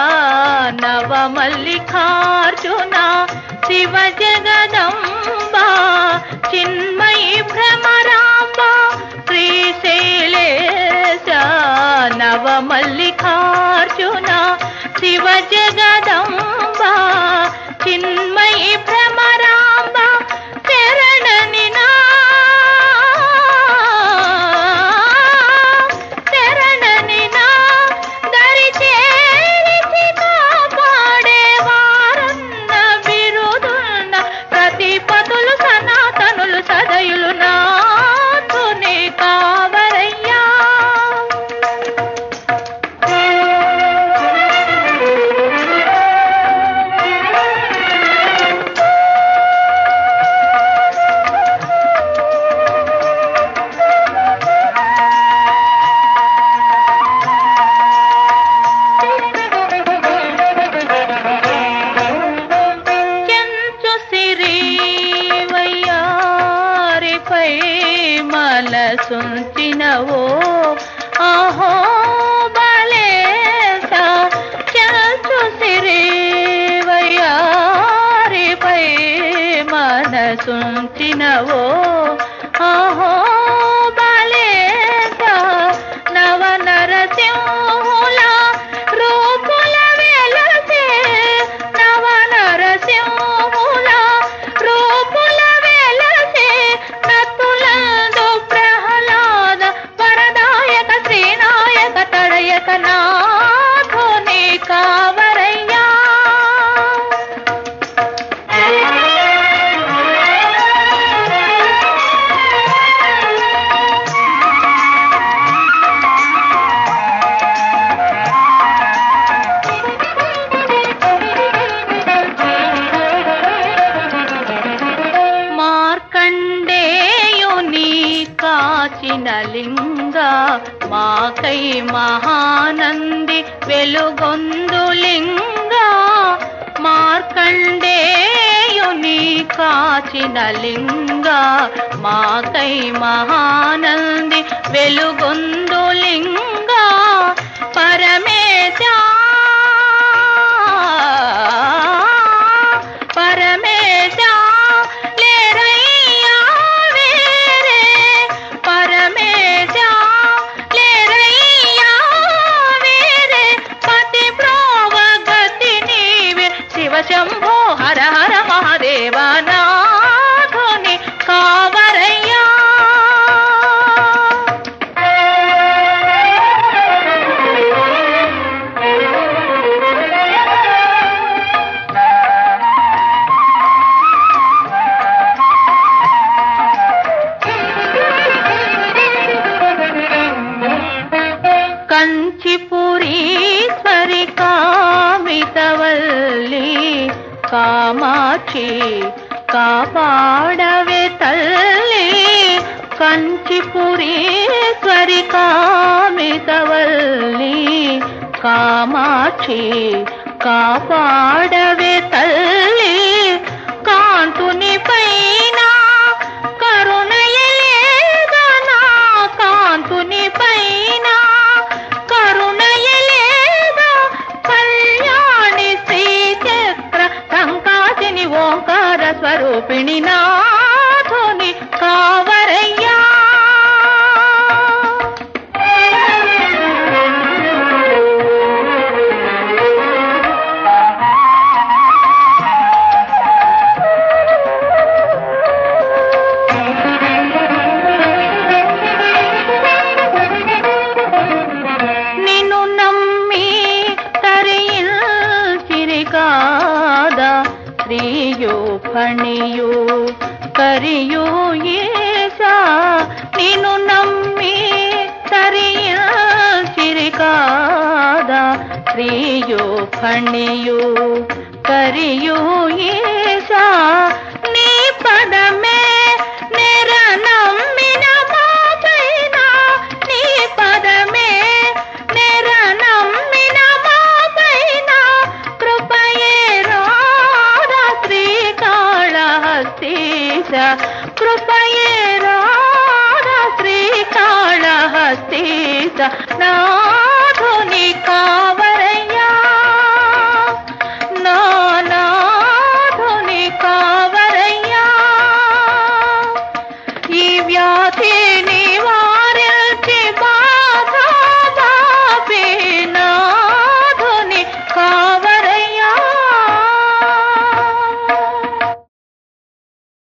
నవమల్లికార్జున శివ జగదంబ చిన్మయి భ్రమరాంబ శ్రీశైలేశ నవమల్లికార్జున శివ జగదంబ చిన్మయి భ్రమరాంబ శరణని నా శరణని నా దరి చేరిచి కాపాడేవారన్న బిరుదున్న ప్రతిపదులు సనాతనులు సదయులు నాథుని కావరయ్యా చెంచు సిరి వయ్యారిపై మనసుంచినవో ఆహో బలేస చెంచు సిరి వయ్యారిపై మనసుంచినవో ఆహో బలేస నవ నరసింహుల రూపుల వెలసే నవ నరసింహుల రూపుల వెలసే నతులందు ప్రహ్లాద వరదాయక శ్రీనాయక తడయక నాథుని కావరయ్యా మార్కండేయుని కాచిన లింగ మాకై మహానంది వెలుగొందు లింగ మార్కండేయుని కాచిన లింగ మాకై మహానంది వెలుగొందు లింగ పరమేశ పరమేశ లేరయ్యా వేరే పరమేశ లేరయ్యా వేరే పతి ప్రోవగతి నీవే శివ శంభో హర హర మహాదేవ నాథుని కావరయ్యా కంచిపురీశ్వరి కామితవల్లి కామాక్షి కాపాడవే తల్లి కంచిపురీశ్వరి కామితవల్లి కామాక్షి కాపాడవే తల్లి కాంతుని పైన కరుణయలేదనా కాంతుని పైన కరుణయలేదా కళ్యాణి శ్రీచక్ర సంకాసిని ఓంకార స్వరూపిణి నాథుని కావరయ్యా నిన్ను నమ్మి తరియిల్చిరికాద స్త్రీయు ఫణియు కరియు ఏసా నిన్ను నమ్మి తరియిల్చిరికాద స్త్రీయు ఫణియు కరియు ఏసా నీ పదమే నెర నమ్మిన మాపైన నీ పదమే నెర నమ్మిన మాపైన కృపయే రాధా శ్రీకాళహస్తీశ కృపయే రాధా శ్రీకాళహస్తీశ నా